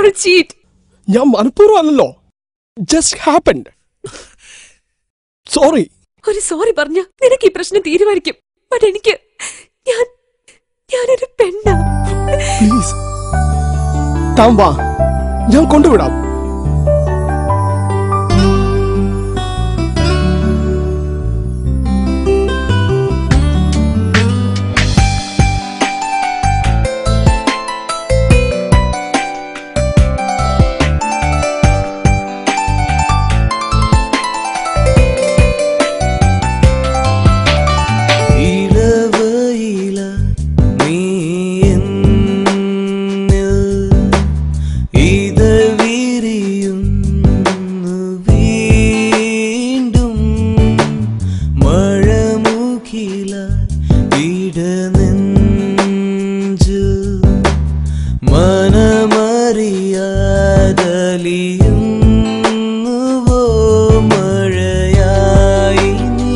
R cheat ഞാൻ മനഃപൂർവ്വം അല്ലല്ലോ ജസ്റ്റ് ഹാപ്പൻഡ് സോറി ഒരു സോറി പറഞ്ഞ നിനക്ക് ഈ പ്രശ്നം തീരുമാനിക്കും ബട്ട് എനിക്ക് ഞാൻ ഞാനൊരു പെണ്ണാ പ്ലീസ് താൻ വാ ഞാൻ കൊണ്ടുവിടാം ഇളവയില നീ എന്നിൽ ഇതൾ വിരിയുന്നു വീണ്ടും മഴമുഖില ഇടനെഞ്ചു മനമറിയാതലിയുന്നുവോ മഴയായി നീ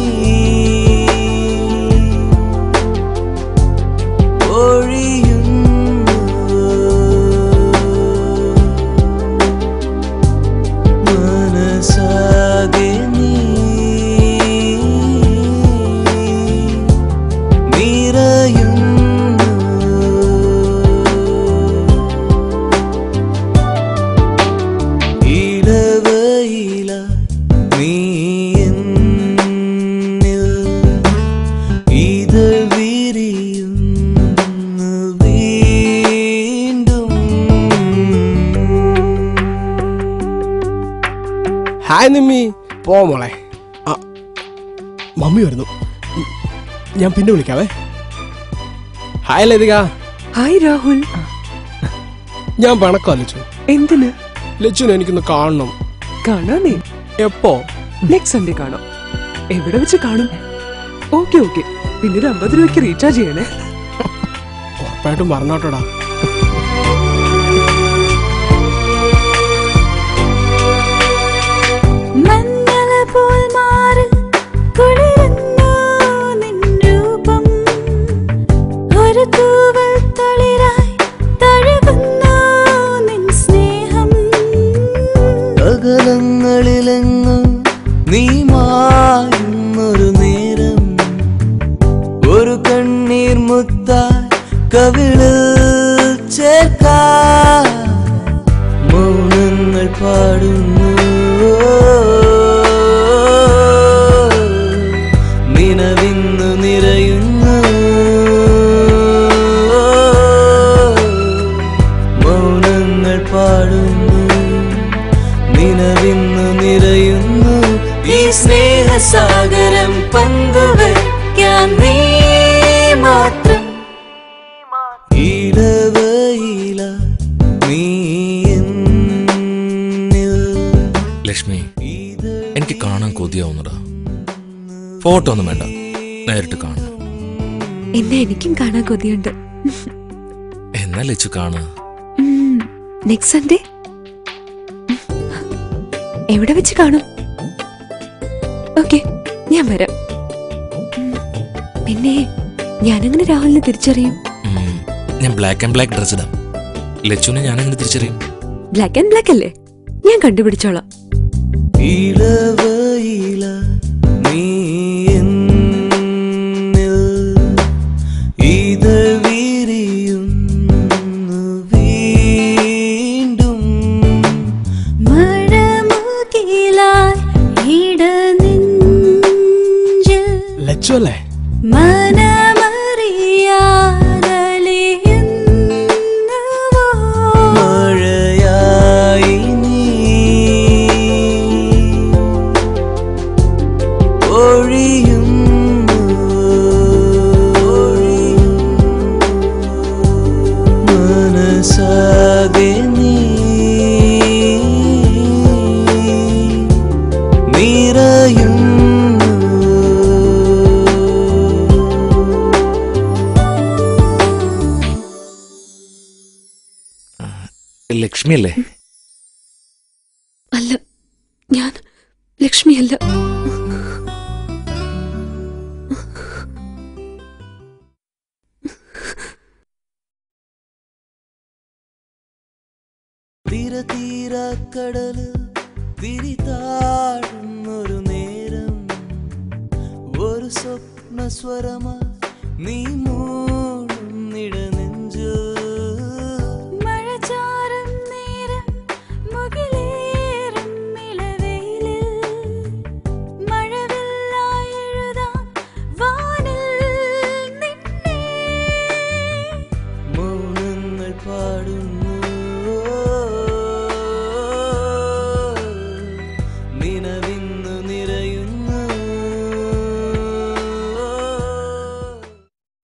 മനസാകെ നീ ഇലവയില നീ എന്നിൽ ഇതൾ വിരിയുന്നു വീണ്ടും ഹായ് നിമ്മി പോ മോളെ ആ മമ്മി വരുന്നു ഉം, ഞാൻ പിന്നെ വിളിക്കാവേ ഹായ് ലതിക ഹായ് രാഹുൽ ഞാൻ പണക്കോ ലച്ചു എന്തിന് ലച്ചുനെ എനിക്കൊന്ന് കാണണം കാണാനേ എപ്പോ നെക്സ്റ്റ് സൺഡേ കാണാം എവിടെ വെച്ച് കാണും ഓക്കെ ഓക്കെ പിന്നെ ഒരു അമ്പത് രൂപയ്ക്ക് റീചാർജ് ചെയ്യണേ ഉറപ്പായിട്ടും പറഞ്ഞോട്ടോടാ മഞ്ഞള പോൽ മാറിൽ കുളിരുന്നു നിൻ രൂപം ഒരു തൂവൽ തളിരായി തഴുകുന്നു നിൻ സ്നേഹം അകലങ്ങളിലെങ്ങും നീ മായുന്നൊരു നേരം ഒരു കണ്ണീർ മുത്തായി കവിളിൽ ചേർക്കാ മൗനങ്ങൾ പാടുന്നു നിലവിന്നു നിറയുന്നു മൗനങ്ങൾ പാടുന്നു നിലവിന്നു നിറയുന്നു ഈ സ്നേഹസാഗരം പങ്കുവയ്ക്കാൻ നീ മാത്രം ഇലവയില നീ എന്നിൽ ലക്ഷ്മി എനിക്ക് കാണാൻ കൊതിയാവുന്നടാ ഫോട്ടോ ഒന്നും വേണ്ട നേരിട്ട് കാണണം എന്നെ എനിക്കും കാണാൻ കൊതിയുണ്ട് എന്നാ ലച്ചു കാണുക നെക്സ്റ്റ് സൺഡേ എവിടെ വെച്ച് കാണും ഓക്കെ ഞാൻ വരാം ഉം, പിന്നെ ഞാനെങ്ങനെ രാഹുലിനെ തിരിച്ചറിയും ഞാൻ ബ്ലാക്ക് ആൻഡ് ബ്ലാക്ക് ഡ്രസ് ഇടാം ലച്ചുവിനെ ഞാനെങ്ങനെ തിരിച്ചറിയും ബ്ലാക്ക് ആൻഡ് ബ്ലാക്ക് അല്ലേ ഞാൻ കണ്ടുപിടിച്ചോളാം ഇലവയില നീ എന്നിൽ ഇതൾ വിരിയുന്നു വീണ്ടും മഴമുകിലായി ഇടനെഞ്ചിൽ ലച്ചു അല്ലേ മനമറിയാതലിയുന്നുവോ മഴയായി നീ ഒഴിയുന്നു മനസാകെ നീ നിറയുന്നു ലക്ഷ്മി അല്ലേ അല്ല ഞാൻ ലക്ഷ്മിയല്ല തീര തീര കടല് തിരിതാടുന്നൊരു നേരം ഒരു സ്വപ്ന സ്വരമ നീ മൂ